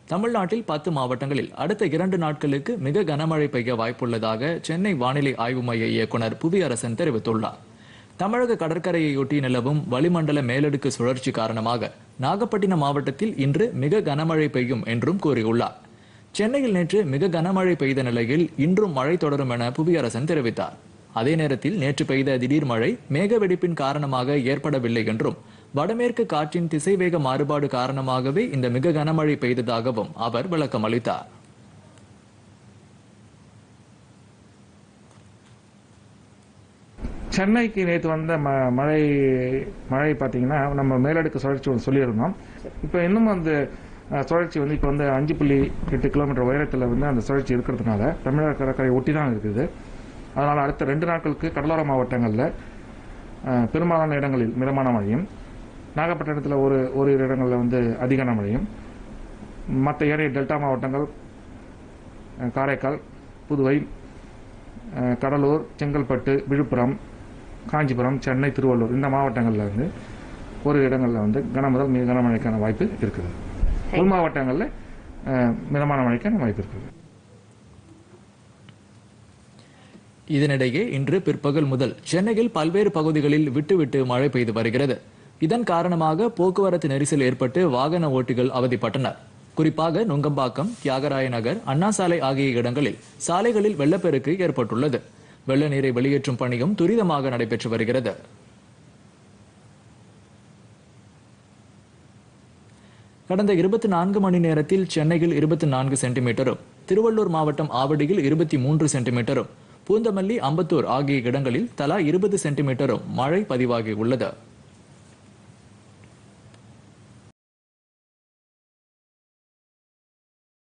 தமிழ்நாட்டில் பத்து மாவட்டங்களில் அடுத்த இரண்டு நாட்களுக்கு மிக கனமழை பெய்ய வாய்ப்புள்ளதாக சென்னை வானிலை ஆய்வு மைய இயக்குனர் புவியரசன் தெரிவித்துள்ளார் தமிழக கடற்கரையொட்டி நிலவும் வளிமண்டல மேலடுக்கு சுழற்சி காரணமாக நாகப்பட்டினம் மாவட்டத்தில் இன்று மிக கனமழை பெய்யும் என்றும் கூறியுள்ளார் சென்னையில் நேற்று மிக கனமழை பெய்த நிலையில் இன்றும் மழை தொடரும் என புவியரசன் தெரிவித்தார் அதே நேரத்தில் நேற்று பெய்த திடீர் மழை மேக வெடிப்பின் காரணமாக ஏற்படவில்லை என்றும் வடமேற்கு காற்றின் திசைவேக மாறுபாடு காரணமாகவே இந்த மிக கனமழை பெய்ததாகவும் அவர் விளக்கம் அளித்தார் சென்னைக்கு நேற்று வந்த ம மழை மழை பார்த்தீங்கன்னா நம்ம மேலடுக்கு சுழற்சி ஒன்று சொல்லியிருந்தோம் இப்போ இன்னும் அந்த அஹ், சுழற்சி வந்து இப்போ வந்து அஞ்சு புள்ளி எட்டு கிலோமீட்டர் உயரத்தில் வந்து அந்த சுழற்சி இருக்கிறதுனால தமிழக கடற்கரை ஒட்டி தான் இருக்குது அதனால் அடுத்த ரெண்டு நாட்களுக்கு கடலோர மாவட்டங்களில் அஹ், பெரும்பாலான இடங்களில் மிதமான மழையும் நாகப்பட்டினத்தில் ஒரு ஒரு இரு இடங்களில் வந்து அதிகான மழையும் மற்ற ஏனைய டெல்டா மாவட்டங்கள் அஹ், காரைக்கால் புதுவை அஹ், கடலூர் செங்கல்பட்டு விழுப்புரம் காஞ்சிபுரம் சென்னை திருவள்ளூர் இந்த மாவட்டங்களில் வந்து ஒரு இடங்களில் வந்து கன முதல் மிக கனமழைக்கான வாய்ப்பு இருக்குது உள் மாவட்டங்களில் அஹ், மிதமான மழைக்கான வாய்ப்பு இருக்குது இதனிடையே இன்று பிற்பகல் முதல் சென்னையில் பல்வேறு பகுதிகளில் விட்டுவிட்டு மழை பெய்து வருகிறது இதன் காரணமாக போக்குவரத்து நெரிசல் ஏற்பட்டு வாகன ஓட்டிகள் அவதிப்பட்டனர் குறிப்பாக நுங்கம்பாக்கம் தியாகராய நகர் அண்ணா சாலை ஆகிய இடங்களில் சாலைகளில் வெள்ளப்பெருக்கு ஏற்பட்டுள்ளது வெள்ள நீரை வெளியேற்றும் பணியும் துரிதமாக நடைபெற்று வருகிறது கடந்த இருபத்தி நான்கு மணி நேரத்தில் சென்னையில் இருபத்தி நான்கு சென்டிமீட்டரும் திருவள்ளூர் மாவட்டம் ஆவடியில் இருபத்தி மூன்று சென்டிமீட்டரும் பூந்தமல்லி அம்பத்தூர் ஆகிய இடங்களில் தலா இருபது சென்டிமீட்டரும் மழை பதிவாகி உள்ளது